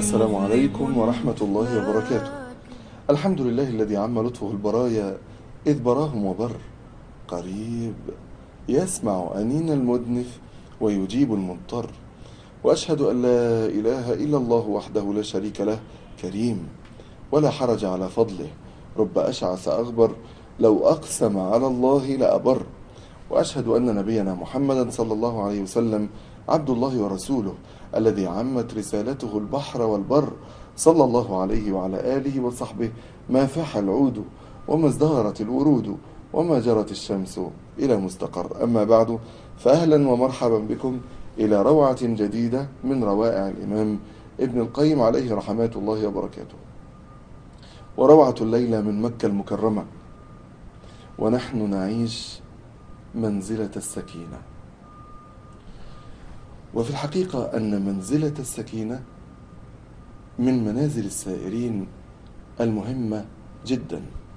السلام عليكم ورحمة الله وبركاته الحمد لله الذي عم لطفه البرايا إذ براهم وبر قريب يسمع أنين المدنف ويجيب المضطر وأشهد أن لا إله إلا الله وحده لا شريك له كريم ولا حرج على فضله رب أشعث أغبر لو أقسم على الله لأبر وأشهد أن نبينا محمدا صلى الله عليه وسلم عبد الله ورسوله الذي عمت رسالته البحر والبر صلى الله عليه وعلى آله وصحبه ما فاح العود وما ازدهرت الورود وما جرت الشمس إلى مستقر أما بعد فأهلا ومرحبا بكم إلى روعة جديدة من روائع الإمام ابن القيم عليه رحمات الله وبركاته وروعة الليلة من مكة المكرمة ونحن نعيش منزلة السكينة وفي الحقيقة أن منزلة السكينة من منازل السائرين المهمة جدا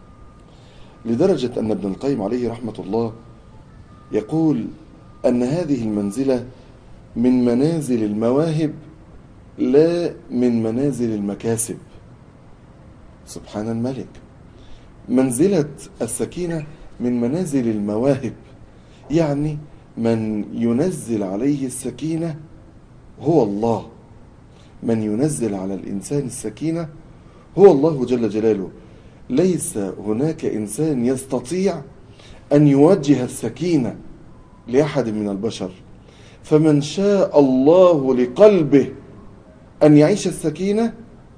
لدرجة أن ابن القيم عليه رحمة الله يقول أن هذه المنزلة من منازل المواهب لا من منازل المكاسب سبحان الملك منزلة السكينة من منازل المواهب يعني من ينزل عليه السكينة هو الله من ينزل على الإنسان السكينة هو الله جل جلاله ليس هناك إنسان يستطيع أن يوجه السكينة لأحد من البشر فمن شاء الله لقلبه أن يعيش السكينة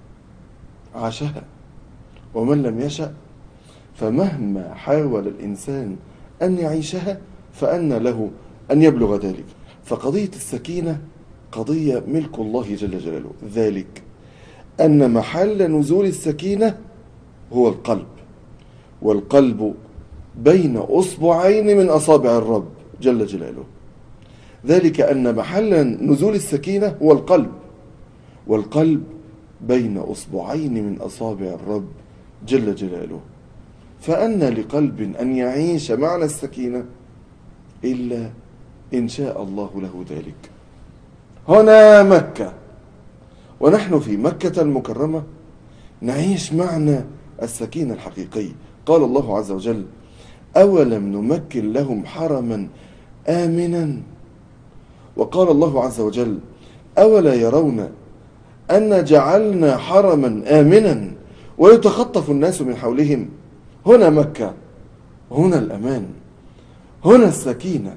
عاشها ومن لم يشأ فمهما حاول الإنسان أن يعيشها فأن له أن يبلغ ذلك فقضية السكينة قضية ملك الله جل جلاله ذلك أن محل نزول السكينة هو القلب والقلب بين أصبعين من أصابع الرب جل جلاله ذلك أن محل نزول السكينة هو القلب والقلب بين أصبعين من أصابع الرب جل جلاله فأن لقلب أن يعيش معنى السكينة إلا إن شاء الله له ذلك هنا مكة ونحن في مكة المكرمة نعيش معنى السكينة الحقيقي قال الله عز وجل أولم نمكن لهم حرما آمنا وقال الله عز وجل أولا يرون أن جعلنا حرما آمنا ويتخطف الناس من حولهم هنا مكة هنا الأمان هنا السكينة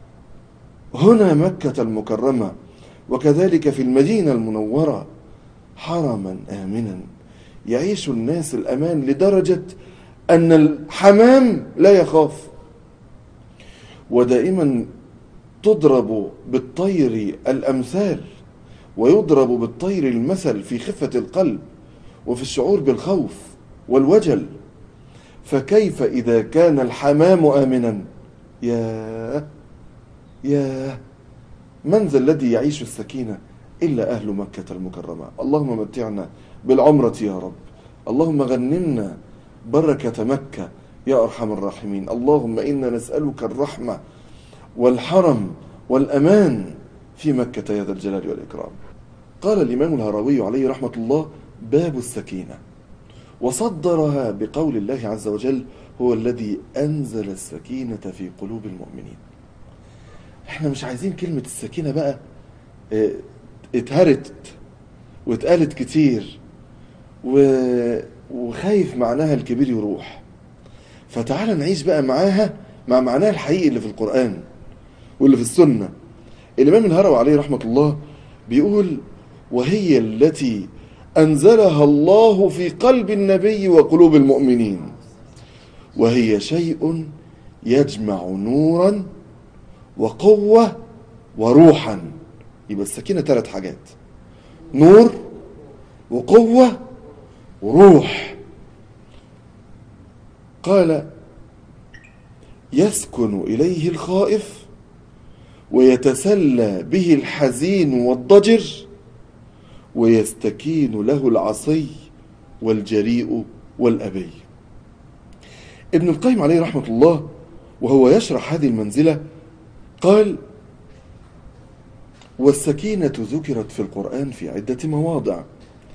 هنا مكة المكرمة وكذلك في المدينة المنورة حرما آمنا يعيش الناس الأمان لدرجة أن الحمام لا يخاف ودائما تضرب بالطير الأمثال ويضرب بالطير المثل في خفة القلب وفي الشعور بالخوف والوجل فكيف إذا كان الحمام آمنا يا يا من ذا الذي يعيش السكينة إلا أهل مكة المكرمة اللهم متعنا بالعمرة يا رب اللهم غنمنا بركة مكة يا أرحم الراحمين اللهم إنا نسألك الرحمة والحرم والأمان في مكة يا ذا الجلال والإكرام قال الإمام الهروي عليه رحمة الله باب السكينة وصدرها بقول الله عز وجل هو الذي أنزل السكينة في قلوب المؤمنين احنا مش عايزين كلمة السكينة بقى اه، اتهرت واتقالت كتير و... وخايف معناها الكبير يروح فتعال نعيش بقى معاها مع معناها الحقيقي اللي في القرآن واللي في السنة الإمام الهروي عليه رحمة الله بيقول وهي التي أنزلها الله في قلب النبي وقلوب المؤمنين وهي شيء يجمع نورا وقوة وروحا يبقى السكينة ثلاث حاجات نور وقوة وروح قال يسكن إليه الخائف ويتسلى به الحزين والضجر ويستكين له العصي والجريء والأبي ابن القيم عليه رحمة الله وهو يشرح هذه المنزلة قال والسكينة ذكرت في القرآن في عدة مواضع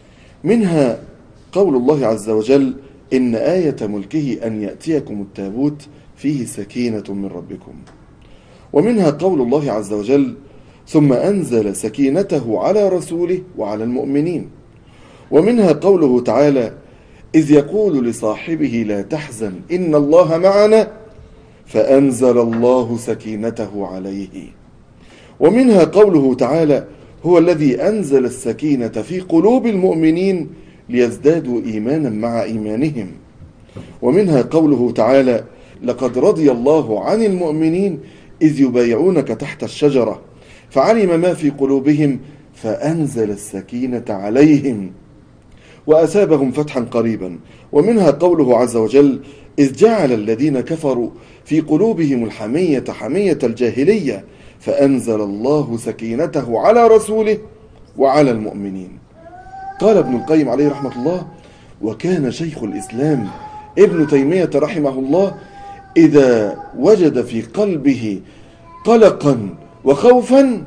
منها قول الله عز وجل إن آية ملكه أن يأتيكم التابوت فيه سكينة من ربكم ومنها قول الله عز وجل ثم أنزل سكينته على رسوله وعلى المؤمنين ومنها قوله تعالى إذ يقول لصاحبه لا تحزن إن الله معنا فأنزل الله سكينته عليه ومنها قوله تعالى هو الذي أنزل السكينة في قلوب المؤمنين ليزدادوا إيمانا مع إيمانهم ومنها قوله تعالى لقد رضي الله عن المؤمنين إذ يبايعونك تحت الشجرة فعلم ما في قلوبهم فأنزل السكينة عليهم وأثابهم فتحا قريبا ومنها قوله عز وجل إذ جعل الذين كفروا في قلوبهم الحمية حمية الجاهلية فأنزل الله سكينته على رسوله وعلى المؤمنين قال ابن القيم عليه رحمة الله وكان شيخ الإسلام ابن تيمية رحمه الله إذا وجد في قلبه قلقا وخوفا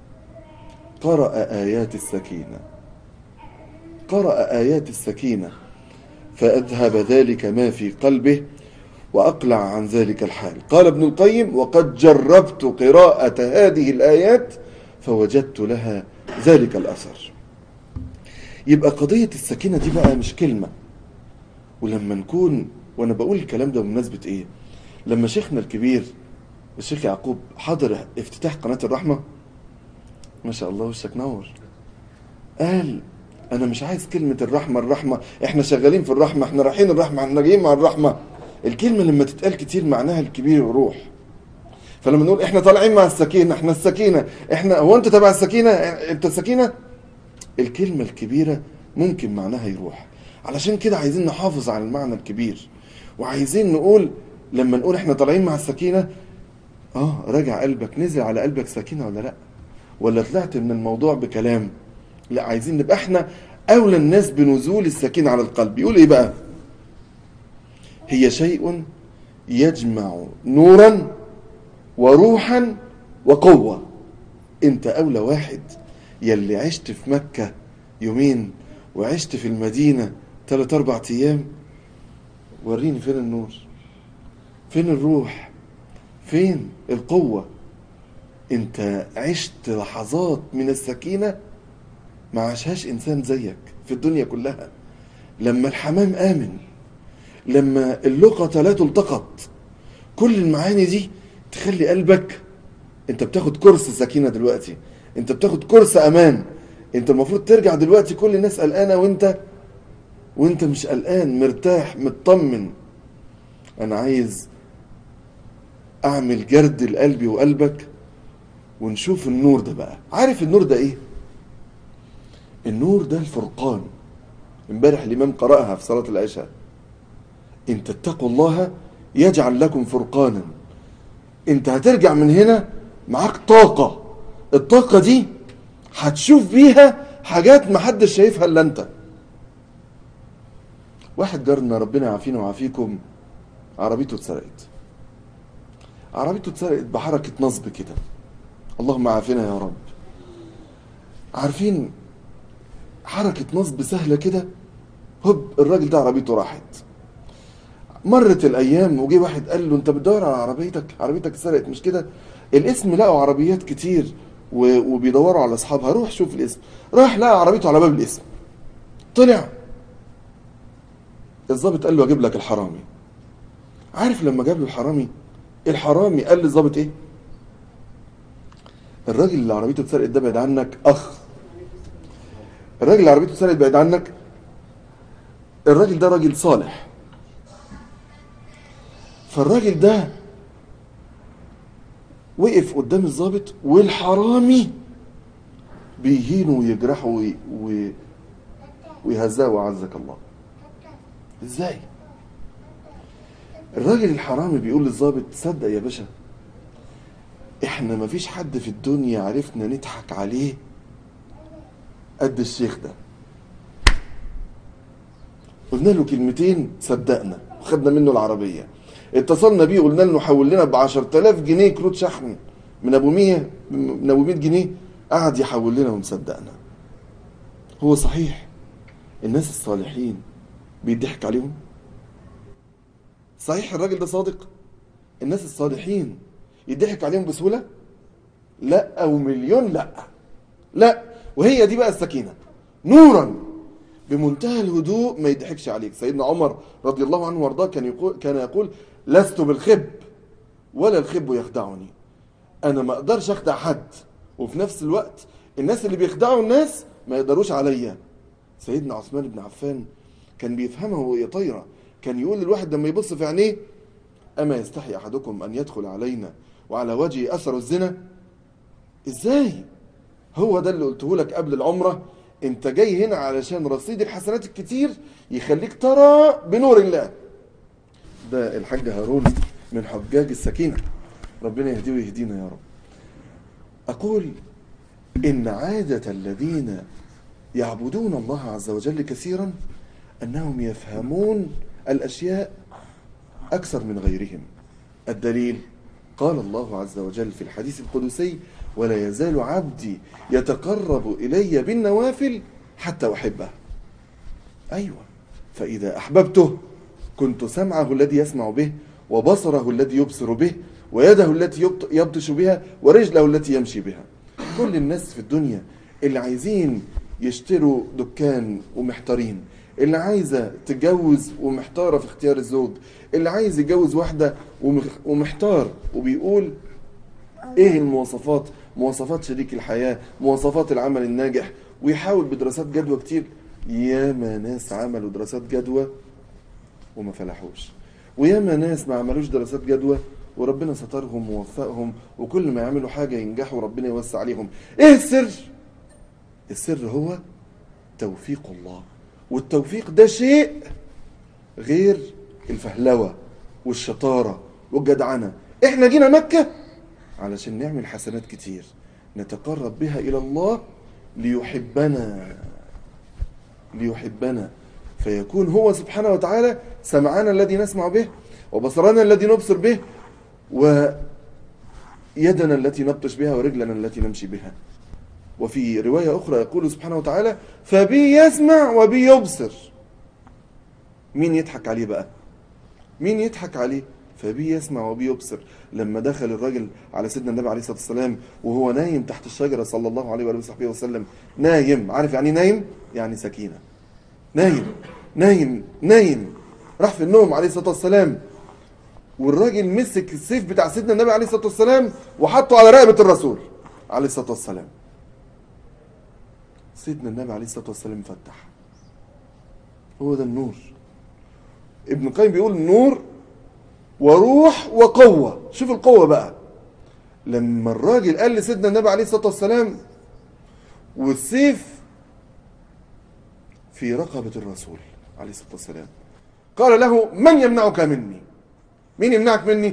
قرأ آيات السكينة قرأ آيات السكينة فأذهب ذلك ما في قلبه وأقلع عن ذلك الحال قال ابن القيم وقد جربت قراءة هذه الآيات فوجدت لها ذلك الأثر يبقى قضية السكينة دي بقى مش كلمة ولما نكون وأنا بقول الكلام ده بمناسبة إيه لما شيخنا الكبير الشيخ يعقوب حضر افتتاح قناة الرحمة ما شاء الله وشك نور قال انا مش عايز كلمة الرحمة الرحمة احنا شغالين في الرحمة احنا رايحين الرحمة احنا جايين مع الرحمة الكلمة لما تتقال كتير معناها الكبير يروح فلما نقول احنا طالعين مع السكينة احنا السكينة احنا هو انت تبع السكينة انت السكينة الكلمة الكبيرة ممكن معناها يروح علشان كده عايزين نحافظ على المعنى الكبير وعايزين نقول لما نقول احنا طالعين مع السكينة اه راجع قلبك نزل على قلبك سكينة ولا لا ولا طلعت من الموضوع بكلام لا عايزين نبقى احنا اولى الناس بنزول السكينة على القلب يقول ايه بقى هي شيء يجمع نورا وروحا وقوة انت اولى واحد يلي عشت في مكة يومين وعشت في المدينة ثلاث اربع ايام وريني فين النور فين الروح فين القوة انت عشت لحظات من السكينة ما عاشهاش انسان زيك في الدنيا كلها لما الحمام امن لما اللقطة لا تلتقط كل المعاني دي تخلي قلبك انت بتاخد كورس سكينة دلوقتي انت بتاخد كورس امان انت المفروض ترجع دلوقتي كل الناس قلقانة وانت وانت مش قلقان مرتاح مطمن انا عايز اعمل جرد لقلبي وقلبك ونشوف النور ده بقى عارف النور ده ايه النور ده الفرقان امبارح الامام قرأها في صلاة العشاء ان تتقوا الله يجعل لكم فرقانا انت هترجع من هنا معاك طاقة الطاقة دي هتشوف بيها حاجات محدش شايفها الا انت واحد جارنا ربنا يعافينا ويعافيكم عربيته اتسرقت عربيته اتسرقت بحركة نصب كده اللهم عافنا يا رب عارفين حركة نصب سهلة كده هوب الراجل ده عربيته راحت مرت الايام وجي واحد قال له انت بتدور على عربيتك عربيتك اتسرقت مش كده الاسم لقوا عربيات كتير و- وبيدوروا على اصحابها روح شوف الاسم راح لقى عربيته على باب الاسم طلع الضابط قال له اجيب لك الحرامي عارف لما جاب له الحرامي الحرامي قال للضابط ايه الراجل اللي عربيته اتسرقت ده بعد عنك اخ الراجل اللي عربيته اتسرقت بعد عنك الراجل ده راجل صالح فالراجل ده وقف قدام الضابط والحرامي بيهينه ويجرحه وي... وي... ويهزاه وعزك الله ازاي الراجل الحرامي بيقول للضابط تصدق يا باشا احنا مفيش حد في الدنيا عرفنا نضحك عليه قد الشيخ ده قلنا له كلمتين صدقنا وخدنا منه العربية اتصلنا بيه قلنا له حول لنا ب 10000 جنيه كروت شحن من ابو 100 من ابو 100 جنيه قعد يحول لنا ومصدقنا هو صحيح الناس الصالحين بيضحك عليهم صحيح الراجل ده صادق الناس الصالحين يضحك عليهم بسهولة لا أو مليون لا لا وهي دي بقى السكينة نورا بمنتهى الهدوء ما يضحكش عليك سيدنا عمر رضي الله عنه وارضاه كان يقول كان يقول لست بالخب ولا الخب يخدعني انا ما اقدرش اخدع حد وفي نفس الوقت الناس اللي بيخدعوا الناس ما يقدروش عليا سيدنا عثمان بن عفان كان بيفهمها وهي طايره كان يقول للواحد لما يبص في عينيه اما يستحي احدكم ان يدخل علينا وعلى وجهه اثر الزنا ازاي هو ده اللي قلته لك قبل العمره انت جاي هنا علشان رصيد الحسنات الكتير يخليك ترى بنور الله ده الحاج هارون من حجاج السكينه ربنا يهديه ويهدينا يا رب اقول ان عاده الذين يعبدون الله عز وجل كثيرا انهم يفهمون الاشياء اكثر من غيرهم الدليل قال الله عز وجل في الحديث القدسي ولا يزال عبدي يتقرب الي بالنوافل حتى احبه ايوه فاذا احببته كنت سمعه الذي يسمع به وبصره الذي يبصر به ويده التي يبط- يبطش بها ورجله التي يمشي بها كل الناس في الدنيا اللي عايزين يشتروا دكان ومحتارين اللي عايزة تتجوز ومحتارة في اختيار الزوج اللي عايز يتجوز واحدة ومخ- ومحتار وبيقول ايه المواصفات مواصفات شريك الحياة مواصفات العمل الناجح ويحاول بدراسات جدوى كتير ياما ناس عملوا دراسات جدوى وما فلحوش وياما ناس ما عملوش دراسات جدوى وربنا سترهم ووفقهم وكل ما يعملوا حاجة ينجحوا ربنا يوسع عليهم ايه السر السر هو توفيق الله والتوفيق ده شيء غير الفهلوة والشطارة والجدعنة احنا جينا مكة علشان نعمل حسنات كتير نتقرب بها إلى الله ليحبنا ليحبنا فيكون هو سبحانه وتعالى سمعنا الذي نسمع به وبصرنا الذي نبصر به ويدنا التي نبطش بها ورجلنا التي نمشي بها وفي رواية أخرى يقول سبحانه وتعالى فبي يسمع وبي يبصر مين يضحك عليه بقى مين يضحك عليه فبي يسمع وبي يبصر لما دخل الراجل على سيدنا النبي عليه الصلاة والسلام وهو نايم تحت الشجرة صلى الله عليه وآله وصحبه وسلم نايم عارف يعني نايم يعني سكينة نايم نايم نايم راح في النوم عليه الصلاة والسلام والراجل مسك السيف بتاع سيدنا النبي عليه الصلاة والسلام وحطه على رقبة الرسول عليه الصلاة والسلام سيدنا النبي عليه الصلاة والسلام فتح هو ده النور ابن القيم بيقول نور وروح وقوة شوف القوة بقى لما الراجل قال لسيدنا النبي عليه الصلاة والسلام والسيف في رقبة الرسول عليه الصلاة والسلام قال له من يمنعك مني مين يمنعك مني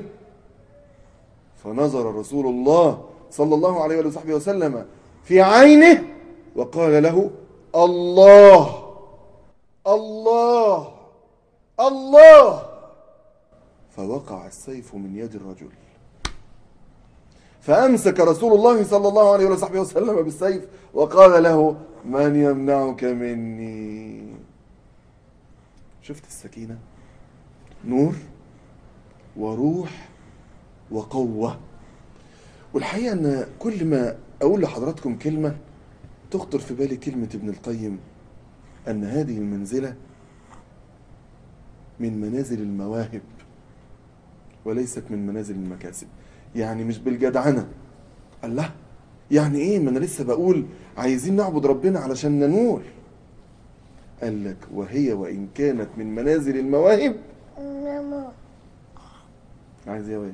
فنظر رسول الله صلى الله عليه وآله وصحبه وسلم في عينه وقال له الله الله الله فوقع السيف من يد الرجل فأمسك رسول الله صلى الله عليه وصحبه وسلم بالسيف وقال له من يمنعك مني شفت السكينة نور وروح وقوة والحقيقة أن كل ما أقول لحضراتكم كلمة تخطر في بالي كلمة ابن القيم أن هذه المنزلة من منازل المواهب وليست من منازل المكاسب يعني مش بالجدعنة الله يعني ايه ما انا لسه بقول عايزين نعبد ربنا علشان ننول قال لك وهي وان كانت من منازل المواهب ماما عايز ايه يا واد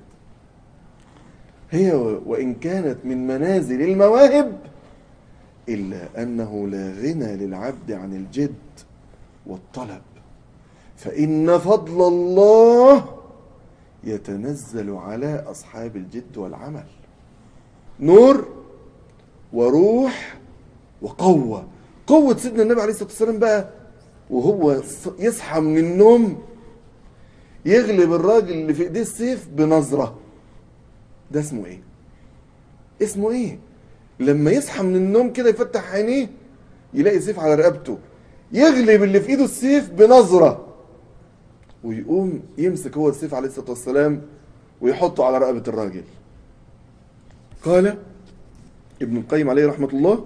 هي و- وان كانت من منازل المواهب الا انه لا غنى للعبد عن الجد والطلب فان فضل الله يتنزل على اصحاب الجد والعمل نور وروح وقوه قوه سيدنا النبي عليه الصلاه والسلام بقى وهو ص- يصحى من النوم يغلب الراجل اللي في ايديه السيف بنظره ده اسمه ايه اسمه ايه لما يصحى من النوم كده يفتح عينيه يلاقي سيف على رقبته يغلب اللي في ايده السيف بنظرة ويقوم يمسك هو السيف عليه الصلاة والسلام ويحطه على رقبة الراجل قال ابن القيم عليه رحمة الله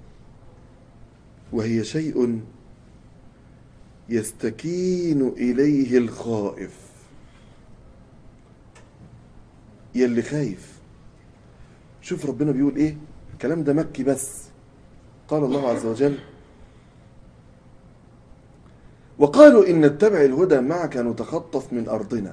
وهي شيء يستكين إليه الخائف يلي خايف شوف ربنا بيقول ايه الكلام ده مكي بس قال الله عز وجل وقالوا إن نتبع الهدى معك نتخطف من أرضنا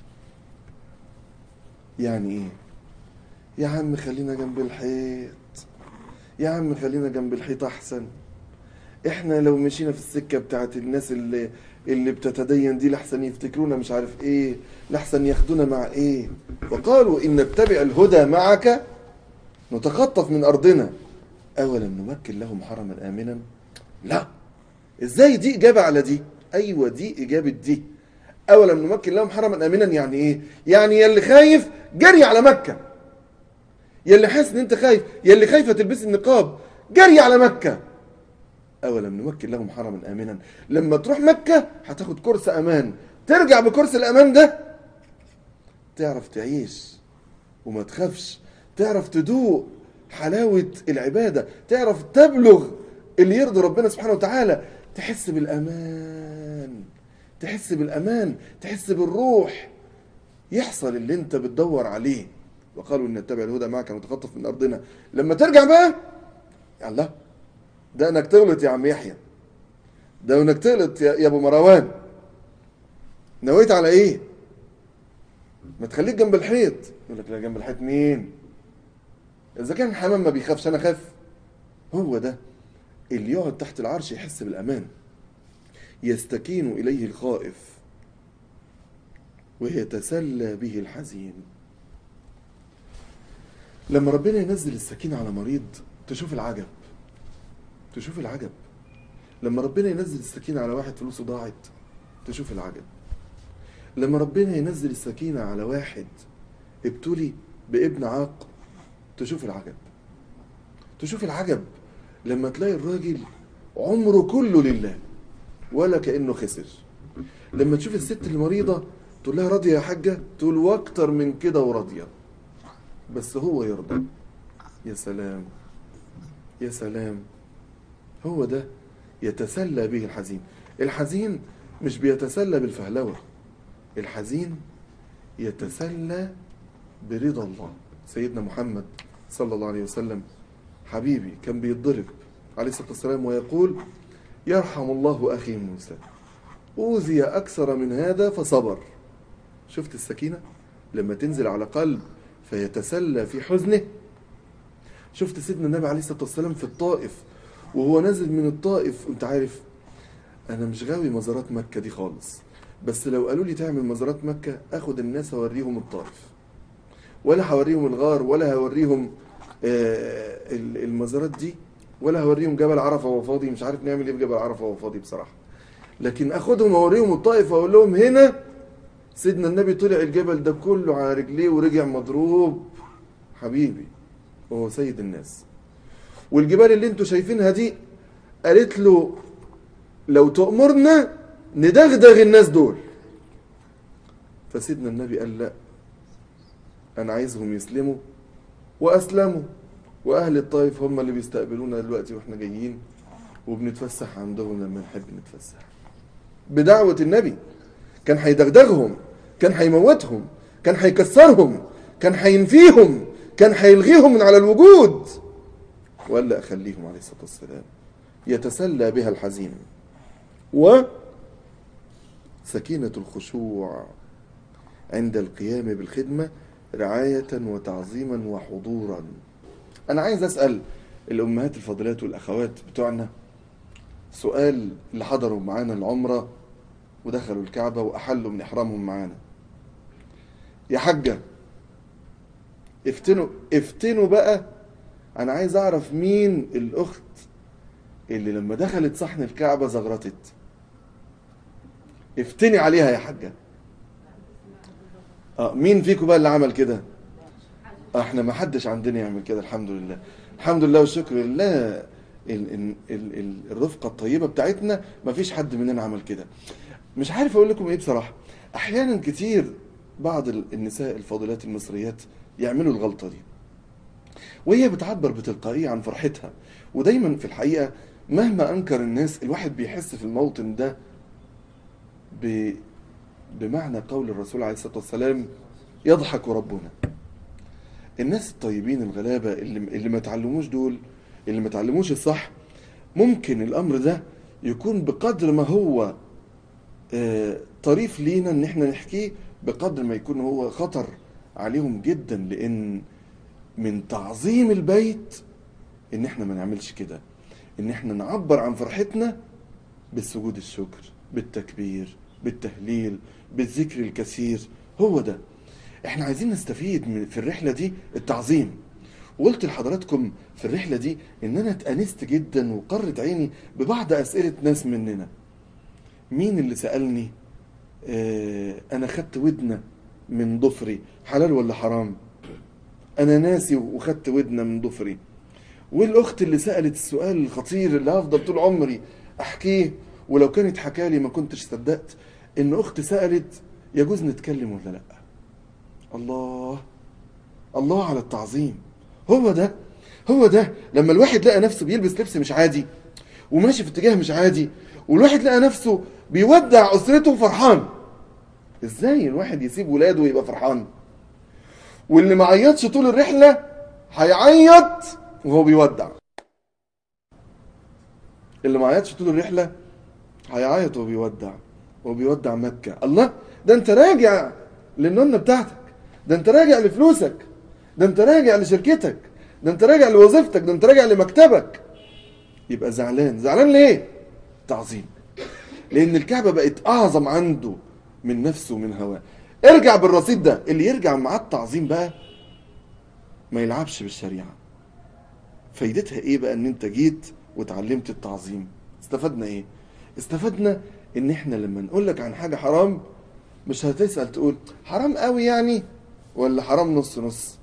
يعني إيه يا عم خلينا جنب الحيط يا عم خلينا جنب الحيط أحسن إحنا لو مشينا في السكة بتاعت الناس اللي اللي بتتدين دي لحسن يفتكرونا مش عارف إيه لحسن ياخدونا مع إيه وقالوا إن نتبع الهدى معك نتخطف من أرضنا أولم نمكن لهم حرما آمنا لا ازاي دي اجابه على دي ايوه دي اجابه دي اولم نمكن لهم حرما امنا يعني ايه يعني يلي خايف جري على مكه يلي حاسس ان انت خايف يلي خايفه تلبسي النقاب جري على مكه اولم نمكن لهم حرما امنا لما تروح مكه هتاخد كورس امان ترجع بكورس الامان ده تعرف تعيش وما تخافش تعرف تدوق حلاوة العبادة تعرف تبلغ اللي يرضي ربنا سبحانه وتعالى تحس بالأمان تحس بالأمان تحس بالروح يحصل اللي انت بتدور عليه وقالوا ان نتبع الهدى معك نتخطف من ارضنا لما ترجع بقى يا الله ده انك تغلط يا عم يحيى ده انك تغلط يا يا ابو مروان نويت على ايه ما تخليك جنب الحيط يقول لك لا جنب الحيط مين اذا كان الحمام ما بيخافش انا خاف هو ده اللي يقعد تحت العرش يحس بالامان يستكين اليه الخائف ويتسلى به الحزين لما ربنا ينزل السكينة على مريض تشوف العجب تشوف العجب لما ربنا ينزل السكينة على واحد فلوسه ضاعت تشوف العجب لما ربنا ينزل السكينة على واحد ابتلي بابن عاق تشوف العجب تشوف العجب لما تلاقي الراجل عمره كله لله ولا كأنه خسر لما تشوف الست المريضة تقول لها راضية يا حاجة تقول واكتر من كده وراضية بس هو يرضى يا سلام يا سلام هو ده يتسلى به الحزين الحزين مش بيتسلى بالفهلوة الحزين يتسلى برضا الله سيدنا محمد صلى الله عليه وسلم حبيبي كان بيتضرب عليه الصلاة والسلام ويقول يرحم الله أخي موسى أوذي أكثر من هذا فصبر شفت السكينة لما تنزل على قلب فيتسلى في حزنه شفت سيدنا النبي عليه الصلاة والسلام في الطائف وهو نازل من الطائف انت عارف انا مش غاوي مزارات مكة دي خالص بس لو قالوا لي تعمل مزارات مكة اخد الناس اوريهم الطائف ولا هوريهم الغار ولا هوريهم آه، ال- المزارات دي ولا هوريهم جبل عرفة وهو فاضي مش عارف نعمل ايه في جبل عرفة وهو فاضي بصراحة لكن اخدهم اوريهم الطائف واقول لهم هنا سيدنا النبي طلع الجبل ده كله على رجليه ورجع مضروب حبيبي وهو سيد الناس والجبال اللي انتوا شايفينها دي قالت له لو تأمرنا ندغدغ الناس دول فسيدنا النبي قال لا انا عايزهم يسلموا واسلموا واهل الطائف هم اللي بيستقبلونا دلوقتي واحنا جايين وبنتفسح عندهم لما نحب نتفسح بدعوة النبي كان هيدغدغهم كان هيموتهم كان هيكسرهم كان هينفيهم كان هيلغيهم من على الوجود ولا أخليهم عليه الصلاة والسلام يتسلى بها الحزين و سكينة الخشوع عند القيام بالخدمة رعاية وتعظيما وحضورا أنا عايز أسأل الأمهات الفاضلات والأخوات بتوعنا سؤال اللي حضروا معانا العمرة ودخلوا الكعبة وأحلوا من إحرامهم معانا يا حاجة افتنوا افتنوا بقى أنا عايز أعرف مين الأخت اللي لما دخلت صحن الكعبة زغرتت افتني عليها يا حاجة اه مين فيكم بقى اللي عمل كده آه، احنا ما حدش عندنا يعمل كده الحمد لله الحمد لله والشكر لله ال ال ال ال الرفقه الطيبه بتاعتنا ما فيش حد مننا عمل كده مش عارف اقول لكم ايه بصراحه احيانا كتير بعض ال- النساء الفاضلات المصريات يعملوا الغلطه دي وهي بتعبر بتلقائيه عن فرحتها ودايما في الحقيقه مهما انكر الناس الواحد بيحس في الموطن ده ب بمعنى قول الرسول عليه الصلاه والسلام يضحك ربنا الناس الطيبين الغلابه اللي اللي ما اتعلموش دول اللي ما اتعلموش الصح ممكن الامر ده يكون بقدر ما هو آه، طريف لينا ان احنا نحكيه بقدر ما يكون هو خطر عليهم جدا لان من تعظيم البيت ان احنا ما نعملش كده ان احنا نعبر عن فرحتنا بالسجود الشكر بالتكبير بالتهليل بالذكر الكثير هو ده احنا عايزين نستفيد من في الرحلة دي التعظيم وقلت لحضراتكم في الرحلة دي ان انا اتأنست جدا وقرت عيني ببعض اسئلة ناس مننا مين اللي سألني اه انا خدت ودنة من ضفري حلال ولا حرام انا ناسي وخدت ودنة من ضفري والاخت اللي سألت السؤال الخطير اللي هفضل طول عمري احكيه ولو كانت حكالي ما كنتش صدقت ان اخت سألت يجوز نتكلم ولا لا الله الله على التعظيم هو ده هو ده لما الواحد لقى نفسه بيلبس لبس مش عادي وماشي في اتجاه مش عادي والواحد لقى نفسه بيودع اسرته فرحان ازاي الواحد يسيب ولاده ويبقى فرحان واللي ما عيطش طول الرحله هيعيط وهو بيودع اللي ما عيطش طول الرحله هيعيط وهو بيودع وهو بيودع مكه الله ده انت راجع للنونه بتاعتك ده انت راجع لفلوسك ده انت راجع لشركتك ده انت راجع لوظيفتك ده انت راجع لمكتبك يبقى زعلان زعلان ليه تعظيم لان الكعبه بقت اعظم عنده من نفسه ومن هواه ارجع بالرصيد ده اللي يرجع معاه التعظيم بقى ما يلعبش بالشريعه فايدتها ايه بقى ان انت جيت وتعلمت التعظيم استفدنا ايه استفدنا ان احنا لما نقول لك عن حاجه حرام مش هتسال تقول حرام قوي يعني ولا حرام نص نص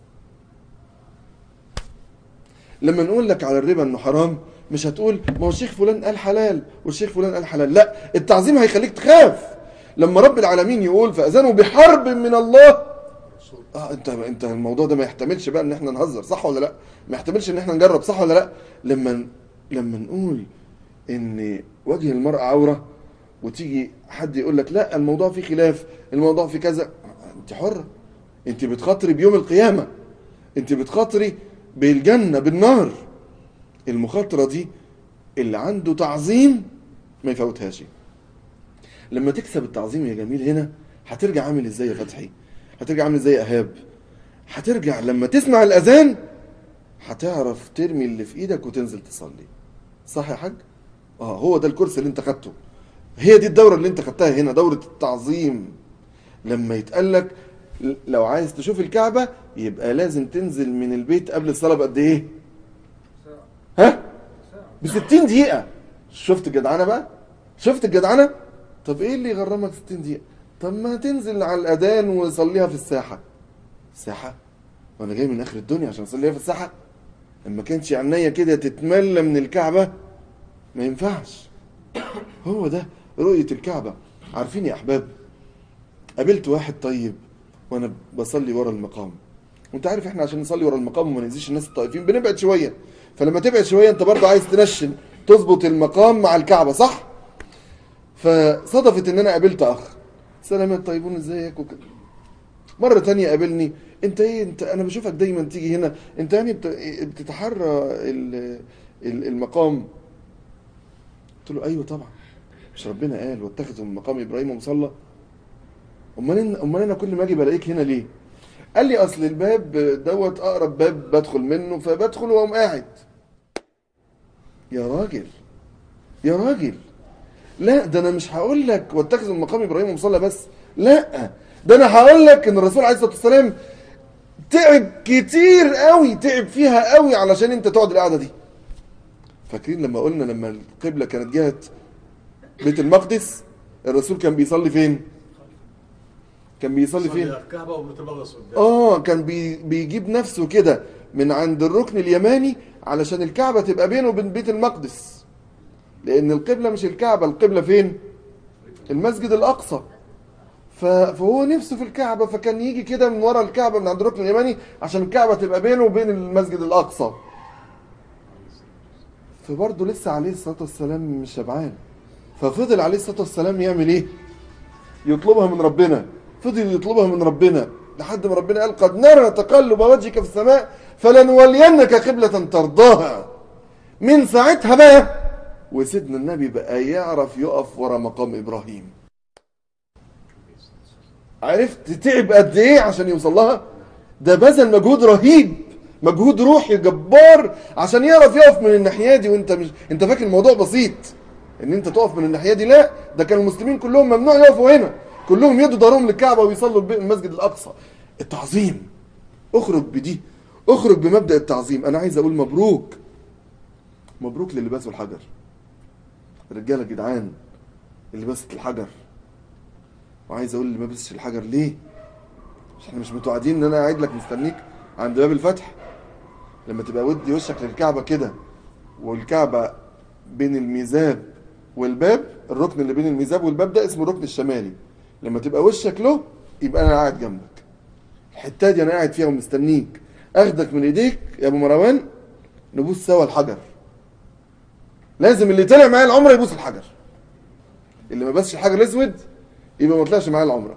لما نقول لك على الربا انه حرام مش هتقول ما هو الشيخ فلان قال حلال والشيخ فلان قال حلال لا التعظيم هيخليك تخاف لما رب العالمين يقول فاذنوا بحرب من الله اه انت انت الموضوع ده ما يحتملش بقى ان احنا نهزر صح ولا لا ما يحتملش ان احنا نجرب صح ولا لا لما لما نقول ان وجه المرأة عورة وتيجي حد يقول لك لا الموضوع فيه خلاف الموضوع فيه كذا انت حرة انت بتخاطري بيوم القيامة انت بتخاطري بالجنة بالنار المخاطرة دي اللي عنده تعظيم ما يفوتهاش لما تكسب التعظيم يا جميل هنا هترجع عامل ازاي يا فتحي هترجع عامل ازاي يا ايهاب هترجع لما تسمع الاذان هتعرف ترمي اللي في ايدك وتنزل تصلي صح يا حاج اه هو ده الكورس اللي انت خدته هي دي الدوره اللي انت خدتها هنا دوره التعظيم لما يتقال لك لو عايز تشوف الكعبه يبقى لازم تنزل من البيت قبل الصلاه بقد ايه ها ب 60 دقيقه شفت الجدعنه بقى شفت الجدعنه طب ايه اللي يغرمك 60 دقيقه طب ما تنزل على الاذان وصليها في الساحه الساحه وانا جاي من اخر الدنيا عشان اصليها في الساحه لما كانش عينيا كده تتملى من الكعبه ما ينفعش هو ده رؤيه الكعبه عارفين يا احباب قابلت واحد طيب وانا بصلي ورا المقام وانت عارف احنا عشان نصلي ورا المقام وما نأذيش الناس الطائفين بنبعد شويه فلما تبعد شويه انت برضه عايز تنشن تظبط المقام مع الكعبه صح فصدفت ان انا قابلت اخ سلام يا طيبون ازيك وكده مرة تانية قابلني انت ايه انت انا بشوفك دايما تيجي هنا انت يعني بت- بتتحرى ال- ال- المقام قلت له ايوه طبعا مش ربنا قال واتخذوا من مقام ابراهيم مصلى امال إن- امال انا كل ما اجي بلاقيك هنا ليه قال لي اصل الباب دوت اقرب باب بدخل منه فبدخل واقوم قاعد يا راجل يا راجل لا ده انا مش هقول لك واتخذوا من مقام ابراهيم مصلى بس لا ده انا هقول لك ان الرسول عليه الصلاه والسلام تعب كتير قوي تعب فيها قوي علشان انت تقعد القعده دي فاكرين لما قلنا لما القبله كانت جهه بيت المقدس الرسول كان بيصلي فين كان بيصلي فين الكعبه وبتبغص قدام اه كان بي بيجيب نفسه كده من عند الركن اليماني علشان الكعبة تبقى بينه وبين بيت المقدس لأن القبلة مش الكعبة القبلة فين؟ المسجد الأقصى ف- فهو نفسه في الكعبة فكان يجي كده من ورا الكعبة من عند الركن اليماني عشان الكعبة تبقى بينه وبين المسجد الأقصى فبرضه لسه عليه الصلاة والسلام مش شبعان ففضل عليه الصلاة والسلام يعمل ايه؟ يطلبها من ربنا فضل يطلبها من ربنا لحد ما ربنا قال قد نرى تقلب وجهك في السماء فلنولينك قبلة ترضاها من ساعتها بقى وسيدنا النبي بقى يعرف يقف ورا مقام ابراهيم عرفت تعب قد ايه عشان يوصل لها ده بذل مجهود رهيب مجهود روحي جبار عشان يعرف يقف من الناحيه دي وانت مش انت فاكر الموضوع بسيط ان انت تقف من الناحيه دي لا ده كان المسلمين كلهم ممنوع يقفوا هنا كلهم يدوا ظهرهم للكعبه ويصلوا الب- المسجد الاقصى التعظيم اخرج بدي اخرج بمبدا التعظيم انا عايز اقول مبروك مبروك للي باسوا الحجر رجاله جدعان اللي باست الحجر وعايز اقول اللي ما بسش الحجر ليه مش احنا مش متوعدين ان انا قاعد لك مستنيك عند باب الفتح لما تبقى ودي وشك للكعبه كده والكعبه بين الميزاب والباب الركن اللي بين الميزاب والباب ده اسمه الركن الشمالي لما تبقى وشك له يبقى انا قاعد جنبك الحته دي انا قاعد فيها ومستنيك اخدك من ايديك يا ابو مروان نبوس سوا الحجر لازم اللي طلع معايا العمره يبوس الحجر اللي ما بسش الحجر الاسود يبقى ما طلعش معايا العمره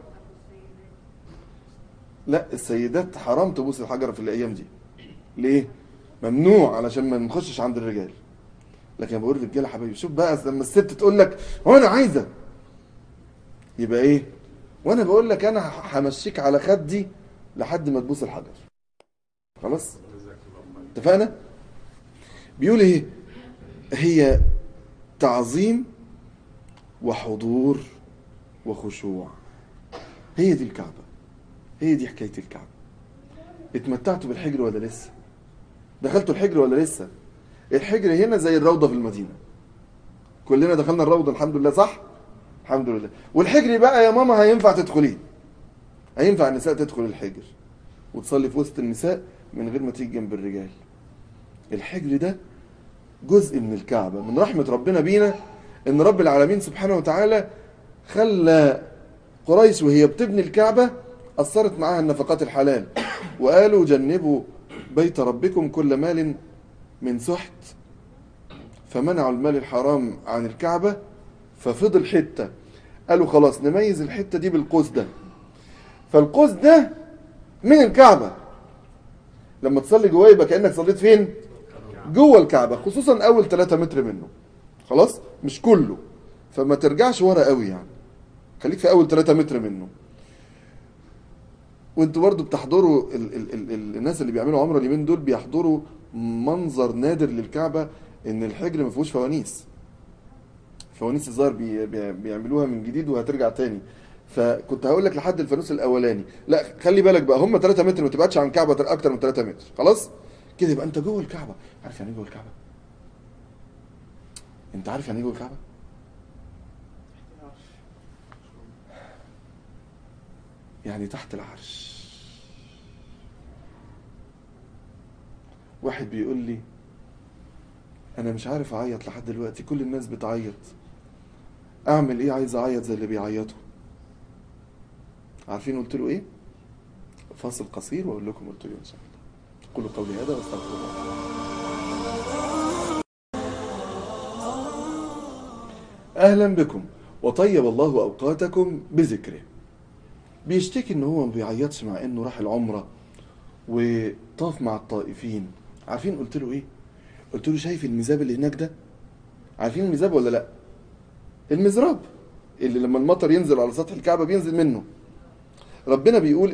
لا السيدات حرام تبوس الحجر في الايام دي ليه ممنوع علشان ما نخشش عند الرجال لكن بقول للرجاله حبايبي شوف بقى لما الست تقول لك هو انا عايزه يبقى ايه وانا بقول لك انا همشيك على خدي لحد ما تبوس الحجر خلاص اتفقنا بيقول ايه هي تعظيم وحضور وخشوع هي دي الكعبة هي دي حكاية الكعبة اتمتعتوا بالحجر ولا لسه دخلتوا الحجر ولا لسه الحجر هنا زي الروضة في المدينة كلنا دخلنا الروضة الحمد لله صح الحمد لله والحجر بقى يا ماما هينفع تدخليه هينفع النساء تدخل الحجر وتصلي في وسط النساء من غير ما تيجي جنب الرجال الحجر ده جزء من الكعبة من رحمة ربنا بينا ان رب العالمين سبحانه وتعالى خلى قريش وهي بتبني الكعبة أثرت معاها النفقات الحلال وقالوا جنبوا بيت ربكم كل مال من سحت فمنعوا المال الحرام عن الكعبة ففضل حتة قالوا خلاص نميز الحتة دي بالقوس ده فالقوس ده من الكعبة لما تصلي جواه يبقى كأنك صليت فين جوه الكعبة خصوصا أول 3 متر منه خلاص مش كله فما ترجعش ورا قوي يعني خليك في اول 3 متر منه وانتوا برضو بتحضروا ال ال ال ال الناس اللي بيعملوا عمره اليومين دول بيحضروا منظر نادر للكعبه ان الحجر ما فيهوش فوانيس فوانيس الظاهر بي بي بيعملوها من جديد وهترجع تاني فكنت هقول لك لحد الفانوس الاولاني لا خلي بالك بقى هم 3 متر ما تبعدش عن الكعبه اكتر من 3 متر خلاص كده يبقى انت جوه الكعبه عارف يعني ايه جوه الكعبه انت عارف يعني ايه جوه الكعبه يعني تحت العرش واحد بيقول لي انا مش عارف اعيط لحد دلوقتي كل الناس بتعيط اعمل ايه عايز اعيط زي اللي بيعيطوا عارفين قلت له ايه فاصل قصير واقول لكم قلت له إيه ان شاء الله قولوا قولي هذا واستغفر الله اهلا بكم وطيب الله اوقاتكم بذكره بيشتكي ان هو ما بيعيطش مع انه راح العمره وطاف مع الطائفين عارفين قلت له ايه قلت له شايف الميزاب اللي هناك ده عارفين الميزاب ولا لا المزراب اللي لما المطر ينزل على سطح الكعبه بينزل منه ربنا بيقول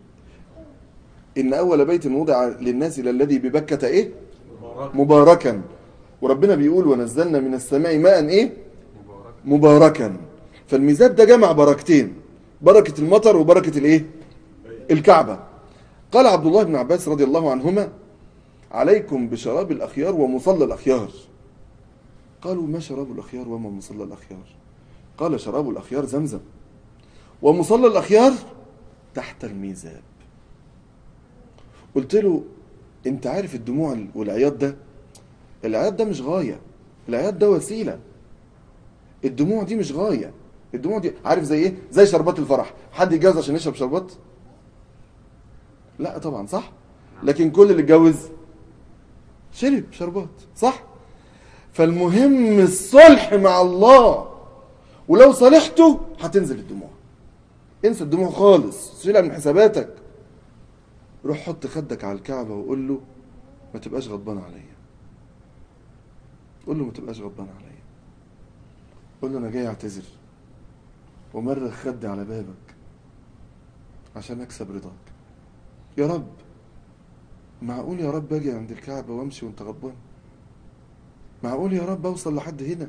ان اول بيت وضع للناس للذي ببكه ايه مباركا وربنا بيقول ونزلنا من السماء ماء ايه مباركا فالميزاب ده جمع بركتين بركة المطر وبركة الايه الكعبة قال عبد الله بن عباس رضي الله عنهما عليكم بشراب الأخيار ومصلى الأخيار قالوا ما شراب الأخيار وما مصلى الأخيار قال شراب الأخيار زمزم ومصلى الأخيار تحت الميزاب قلت له انت عارف الدموع والعياط ده العياط ده مش غاية العياط ده وسيلة الدموع دي مش غاية الدموع دي عارف زي ايه زي شربات الفرح حد يتجوز عشان يشرب شربات لا طبعا صح لكن كل اللي اتجوز شرب شربات صح فالمهم الصلح مع الله ولو صالحته هتنزل الدموع انسى الدموع خالص شيلها من حساباتك روح حط خدك على الكعبة وقول له ما تبقاش غضبان عليا قول له ما تبقاش غضبان عليا قول له انا جاي اعتذر ومرغ خدي على بابك عشان اكسب رضاك يا رب معقول يا رب اجي عند الكعبة وامشي وانت غضبان معقول يا رب اوصل لحد هنا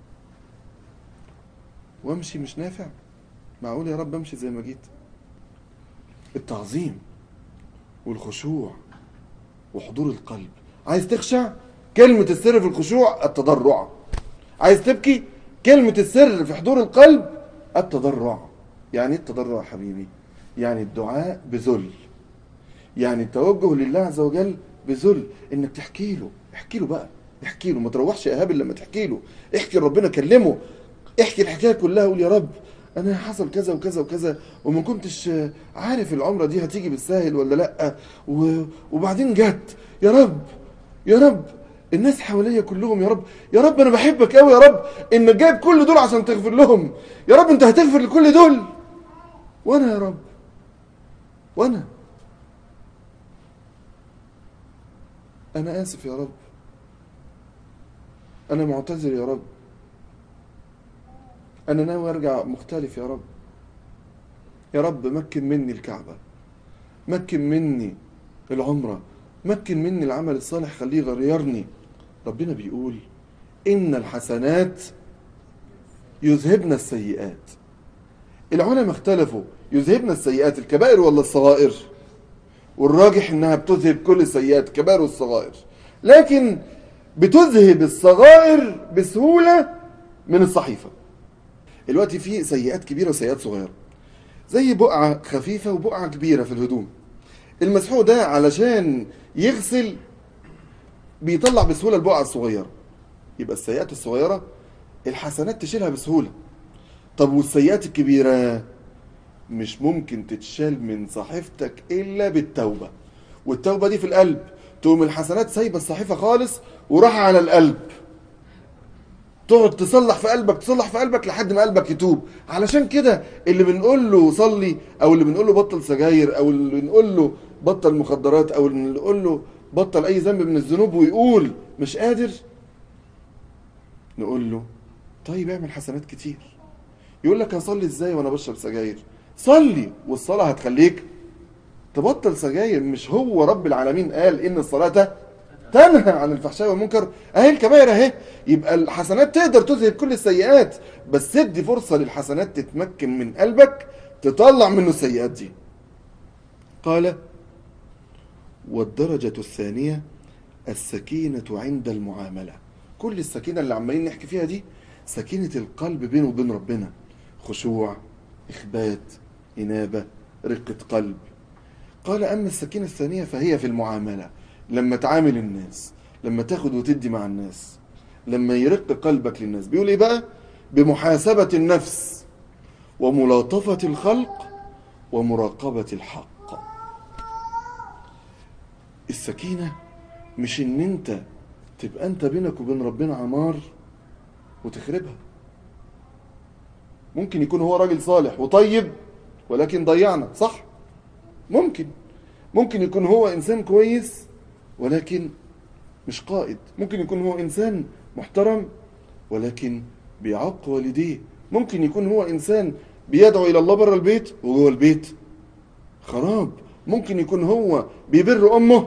وامشي مش نافع معقول يا رب امشي زي ما جيت التعظيم والخشوع وحضور القلب عايز تخشع كلمة السر في الخشوع التضرع عايز تبكي كلمة السر في حضور القلب التضرع يعني ايه التضرع يا حبيبي يعني الدعاء بذل يعني التوجه لله عز وجل بذل انك تحكي له احكي له بقى احكي له ما تروحش يا هابل لما تحكي له احكي لربنا كلمه احكي الحكايه كلها قول يا رب انا حصل كذا وكذا وكذا وما كنتش عارف العمره دي هتيجي بالساهل ولا لا و... وبعدين جت يا رب يا رب الناس حواليا كلهم يا رب يا رب انا بحبك قوي يا رب انك جايب كل دول عشان تغفر لهم يا رب انت هتغفر لكل دول وانا يا رب وانا انا اسف يا رب انا معتذر يا رب انا ناوي ارجع مختلف يا رب يا رب مكن مني الكعبة مكن مني العمرة مكن مني العمل الصالح خليه يغيرني ربنا بيقول ان الحسنات يذهبن السيئات العلماء اختلفوا يذهبن السيئات الكبائر ولا الصغائر والراجح انها بتذهب كل السيئات الكبائر والصغائر لكن بتذهب الصغائر بسهولة من الصحيفة دلوقتي في سيئات كبيرة وسيئات صغيرة زي بقعة خفيفة وبقعة كبيرة في الهدوم المسحوق ده علشان يغسل بيطلع بسهولة البقعة الصغيرة يبقى السيئات الصغيرة الحسنات تشيلها بسهولة طب والسيئات الكبيرة مش ممكن تتشال من صحيفتك إلا بالتوبة والتوبة دي في القلب تقوم الحسنات سايبة الصحيفة خالص وراح على القلب تقعد تصلح في قلبك تصلح في قلبك لحد ما قلبك يتوب علشان كده اللي بنقول له صلي او اللي بنقول له بطل سجاير او اللي بنقول له بطل مخدرات او اللي بنقول له بطل اي ذنب من الذنوب ويقول مش قادر نقول له طيب اعمل حسنات كتير يقول لك هصلي ازاي وانا بشرب سجاير صلي والصلاه هتخليك تبطل سجاير مش هو رب العالمين قال ان الصلاه تنهى عن الفحشاء والمنكر اهي الكبائر اهي يبقى الحسنات تقدر تذهب كل السيئات بس ادي فرصه للحسنات تتمكن من قلبك تطلع منه السيئات دي قال والدرجه الثانيه السكينه عند المعامله كل السكينه اللي عمالين نحكي فيها دي سكينه القلب بينه وبين ربنا خشوع اخبات انابه رقه قلب قال اما السكينه الثانيه فهي في المعامله لما تعامل الناس لما تاخد وتدي مع الناس لما يرق قلبك للناس بيقول ايه بقى بمحاسبة النفس وملاطفة الخلق ومراقبة الحق السكينة مش ان انت تبقى انت بينك وبين ربنا عمار وتخربها ممكن يكون هو راجل صالح وطيب ولكن ضيعنا صح ممكن ممكن يكون هو انسان كويس ولكن مش قائد ممكن يكون هو انسان محترم ولكن بيعق والديه ممكن يكون هو انسان بيدعو الى الله بره البيت وجوه البيت خراب ممكن يكون هو بيبر امه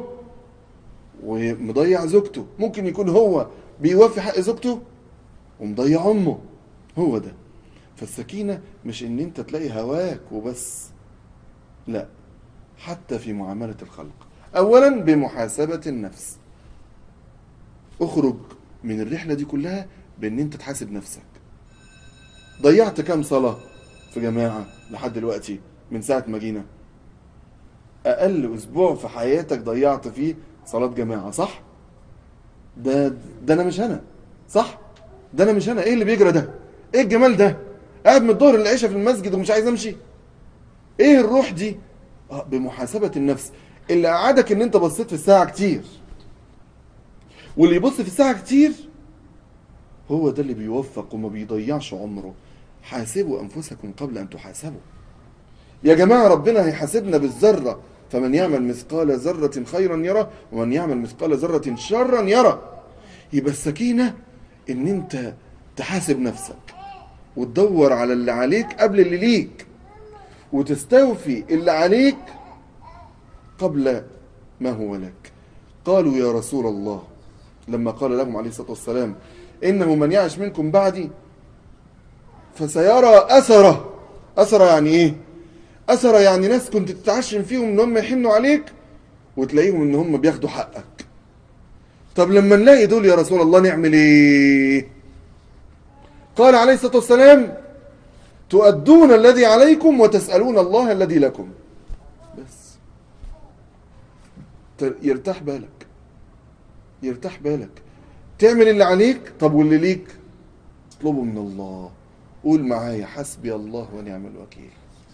ومضيع زوجته ممكن يكون هو بيوفي حق زوجته ومضيع امه هو ده فالسكينة مش ان انت تلاقي هواك وبس لا حتى في معاملة الخلق اولا بمحاسبة النفس اخرج من الرحلة دي كلها بان انت تحاسب نفسك ضيعت كام صلاة في جماعة لحد دلوقتي من ساعة ما جينا اقل اسبوع في حياتك ضيعت فيه صلاة جماعة صح ده ده انا مش انا صح ده انا مش انا ايه اللي بيجرى ده ايه الجمال ده قاعد من الظهر للعشاء في المسجد ومش عايز امشي ايه الروح دي آه بمحاسبة النفس اللي قعدك ان انت بصيت في الساعة كتير واللي يبص في الساعة كتير هو ده اللي بيوفق وما بيضيعش عمره حاسبوا انفسكم قبل ان تحاسبوا يا جماعة ربنا هيحاسبنا بالذرة فمن يعمل مثقال ذرة خيرا يرى ومن يعمل مثقال ذرة شرا يرى يبقى السكينة ان انت تحاسب نفسك وتدور على اللي عليك قبل اللي ليك وتستوفي اللي عليك قبل ما هو لك قالوا يا رسول الله لما قال لهم عليه الصلاة والسلام إنه من يعش منكم بعدي فسيرى أثره أثره يعني إيه أثره يعني ناس كنت تتعشم فيهم إن هم يحنوا عليك وتلاقيهم إن هم بياخدوا حقك طب لما نلاقي دول يا رسول الله نعمل إيه قال عليه الصلاة والسلام تؤدون الذي عليكم وتسألون الله الذي لكم بس يرتاح بالك يرتاح بالك تعمل اللي عليك طب واللي ليك اطلبه من الله قول معايا حسبي الله ونعم الوكيل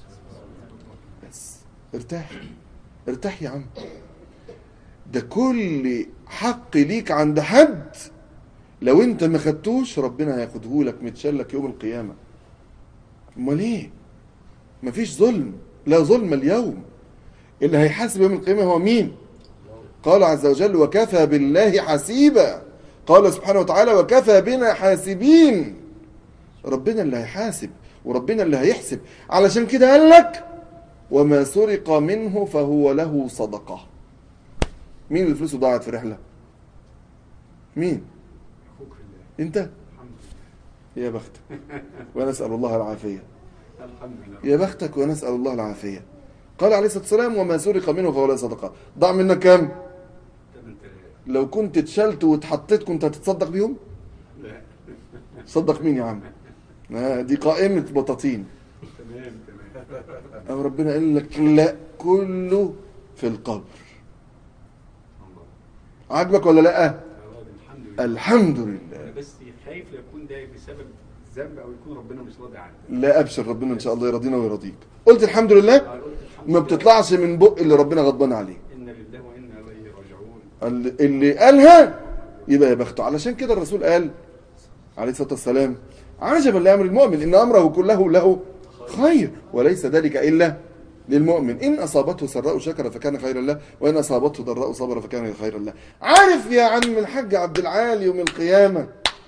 بس ارتاح ارتاح يا عم ده كل حق ليك عند حد لو انت ما خدتوش ربنا هياخده لك متشلك يوم القيامه امال ايه مفيش ظلم لا ظلم اليوم اللي هيحاسب يوم القيامه هو مين قال عز وجل وكفى بالله حسيبا قال سبحانه وتعالى وكفى بنا حاسبين ربنا اللي هيحاسب وربنا اللي هيحسب علشان كده قال لك وما سرق منه فهو له صدقة مين اللي فلوسه ضاعت في رحلة مين اخوك في الله انت الحمد لله يا بختك ونسأل الله العافية الحمد لله يا بختك ونسأل الله العافية قال عليه الصلاة والسلام وما سرق منه فهو له صدقة ضاع منك كام 8000 لو كنت اتشلت واتحطيت كنت هتتصدق بيهم لا صدق مين يا عم آه، دي قائمة بطاطين تمام تمام أو ربنا قال لك لا كله في القبر الله عاجبك ولا لا يا راجل الحمد لله الحمد انا لله بس خايف لا يكون ده بسبب ذنب او يكون ربنا مش راضي عني لا ابشر ربنا ان شاء الله يرضينا ويرضيك قلت الحمد لله أنا قلت الحمد ما لله. بتطلعش من بق اللي ربنا غضبان عليه انا لله وانا اليه راجعون اللي- اللي قالها يبقى يا بخته علشان كده الرسول قال عليه الصلاه والسلام عجبا لامر المؤمن ان امره كله له خير وليس ذلك الا للمؤمن ان اصابته سراء شكر فكان خيرا له وان اصابته ضراء صبر فكان خيرا له عارف يا عم الحاج عبد العال يوم القيامه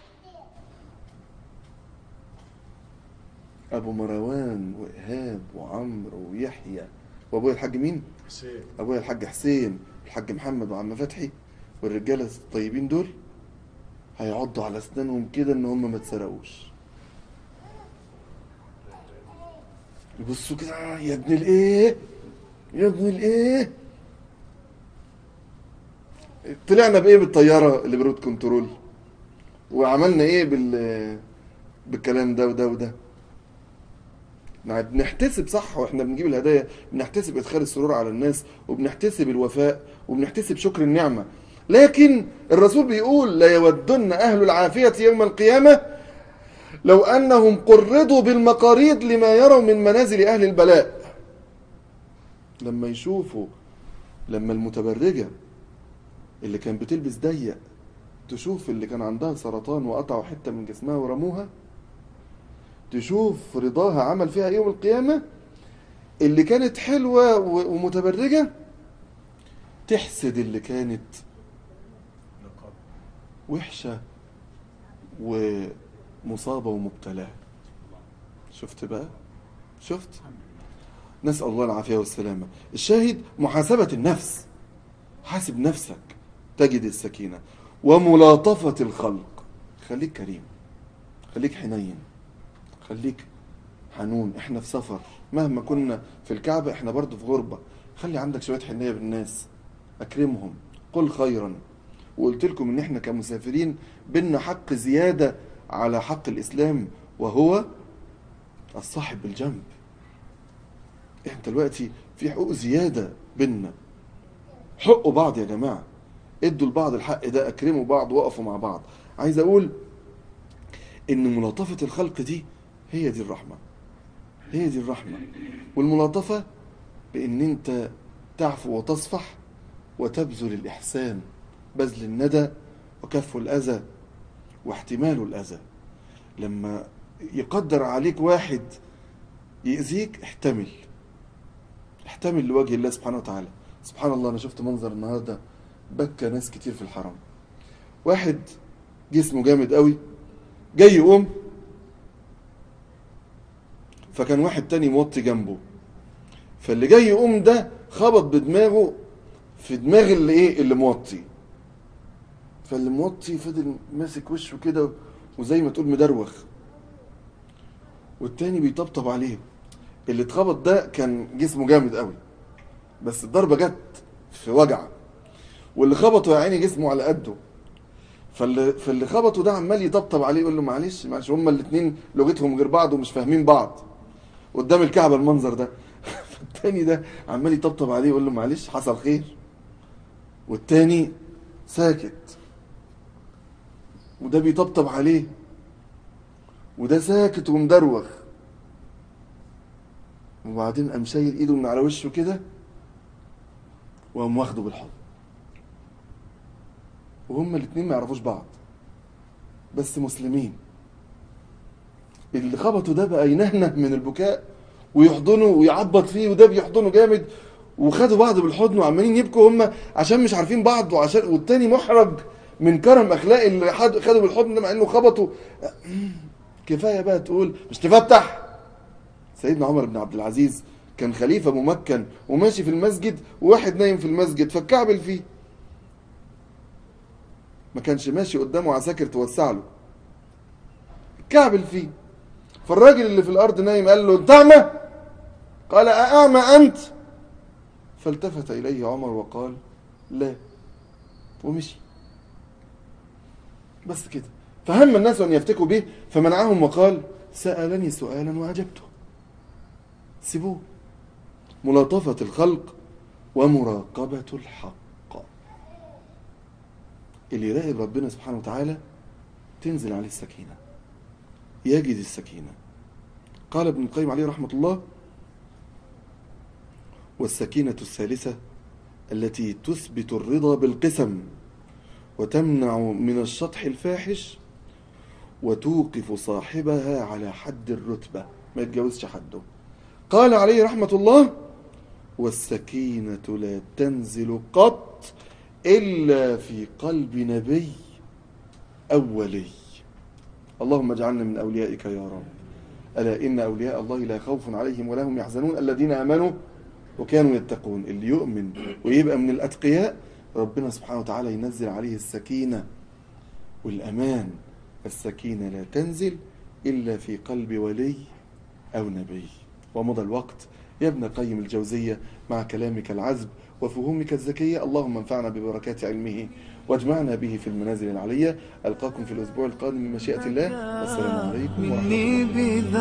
ابو مروان وايهاب وعمرو ويحيى وابويا الحاج مين حسين ابويا الحاج حسين الحاج محمد وعم فتحي والرجاله الطيبين دول هيعضوا على اسنانهم كده ان هم ما اتسرقوش يبصوا كده يا ابن الايه يا ابن الايه طلعنا بايه بالطياره اللي برود كنترول وعملنا ايه بال بالكلام ده وده وده نع- بنحتسب صح واحنا بنجيب الهدايا بنحتسب ادخال السرور على الناس وبنحتسب الوفاء وبنحتسب شكر النعمه لكن الرسول بيقول لا يودن اهل العافيه يوم القيامه لو انهم قرضوا بالمقاريض لما يروا من منازل اهل البلاء لما يشوفوا لما المتبرجه اللي كان بتلبس ضيق تشوف اللي كان عندها سرطان وقطعوا حته من جسمها ورموها تشوف رضاها عمل فيها ايه يوم القيامة اللي كانت حلوة و- ومتبرجة تحسد اللي كانت وحشة ومصابة ومبتلاة شفت بقى شفت نسأل الله العافية والسلامة الشاهد محاسبة النفس حاسب نفسك تجد السكينة وملاطفة الخلق خليك كريم خليك حنين خليك حنون احنا في سفر مهما كنا في الكعبة احنا برضو في غربة خلي عندك شوية حنية بالناس اكرمهم قل خيرا وقلت لكم ان احنا كمسافرين بينا حق زيادة على حق الاسلام وهو الصاحب بالجنب احنا دلوقتي في حقوق زيادة بينا حقوا بعض يا جماعة ادوا لبعض الحق ده اكرموا بعض وقفوا مع بعض عايز اقول ان ملاطفة الخلق دي هي دي الرحمة هي دي الرحمة والملاطفة بان انت تعفو وتصفح وتبذل الاحسان بذل الندى وكف الاذى واحتمال الاذى لما يقدر عليك واحد يأذيك احتمل احتمل لوجه الله سبحانه وتعالى سبحان الله انا شفت منظر النهارده بكى ناس كتير في الحرم واحد جسمه جامد قوي جاي يقوم فكان واحد تاني موطي جنبه فاللي جاي يقوم ده خبط بدماغه في دماغ اللي ايه اللي موطي فاللي موطي فضل ماسك وشه كده وزي ما تقول مدروخ والتاني بيطبطب عليه اللي اتخبط ده كان جسمه جامد قوي بس الضربه جت في وجع واللي خبطه يا عيني جسمه على قده فاللي فاللي خبطه ده عمال يطبطب عليه يقول له معلش معلش هما الاثنين لغتهم غير بعض ومش فاهمين بعض قدام الكعبه المنظر ده فالتاني ده عمال يطبطب عليه يقول له معلش حصل خير والتاني ساكت وده بيطبطب عليه وده ساكت ومدروخ وبعدين قام شايل ايده من على وشه كده وقام واخده بالحضن وهما الاتنين ما يعرفوش بعض بس مسلمين اللي خبطه ده بقى ينهنه من البكاء ويحضنه ويعبط فيه وده بيحضنه جامد وخدوا بعض بالحضن وعمالين يبكوا هما عشان مش عارفين بعض وعشان والتاني محرج من كرم اخلاق اللي حد- خدوا بالحضن ده مع انه خبطوا كفايه بقى تقول مش تفتح سيدنا عمر بن عبد العزيز كان خليفه ممكن وماشي في المسجد وواحد نايم في المسجد فاتكعبل فيه ما كانش ماشي قدامه عساكر توسع له كعبل فيه فالراجل اللي في الارض نايم قال له انت اعمى قال أأعمى أنت فالتفت إليه عمر وقال لا ومشي بس كده فهم الناس أن يفتكوا به فمنعهم وقال سألني سؤالا وأجبته سيبوه ملاطفة الخلق ومراقبة الحق اللي يراقب ربنا سبحانه وتعالى تنزل عليه السكينة يجد السكينة قال ابن القيم عليه رحمة الله والسكينة الثالثة التي تثبت الرضا بالقسم وتمنع من الشطح الفاحش وتوقف صاحبها على حد الرتبة ما يتجاوزش حده قال عليه رحمة الله والسكينة لا تنزل قط إلا في قلب نبي أو ولي اللهم اجعلنا من أوليائك يا رب ألا إن أولياء الله لا خوف عليهم ولا هم يحزنون الذين آمنوا وكانوا يتقون اللي يؤمن ويبقى من الأتقياء ربنا سبحانه وتعالى ينزل عليه السكينة والأمان السكينة لا تنزل إلا في قلب ولي أو نبي ومضى الوقت يا ابن قيم الجوزية مع كلامك العذب وفهومك الذكية اللهم انفعنا ببركات علمه واجمعنا به في المنازل العلية ألقاكم في الأسبوع القادم بمشيئة الله والسلام عليكم ورحمة الله مني بذا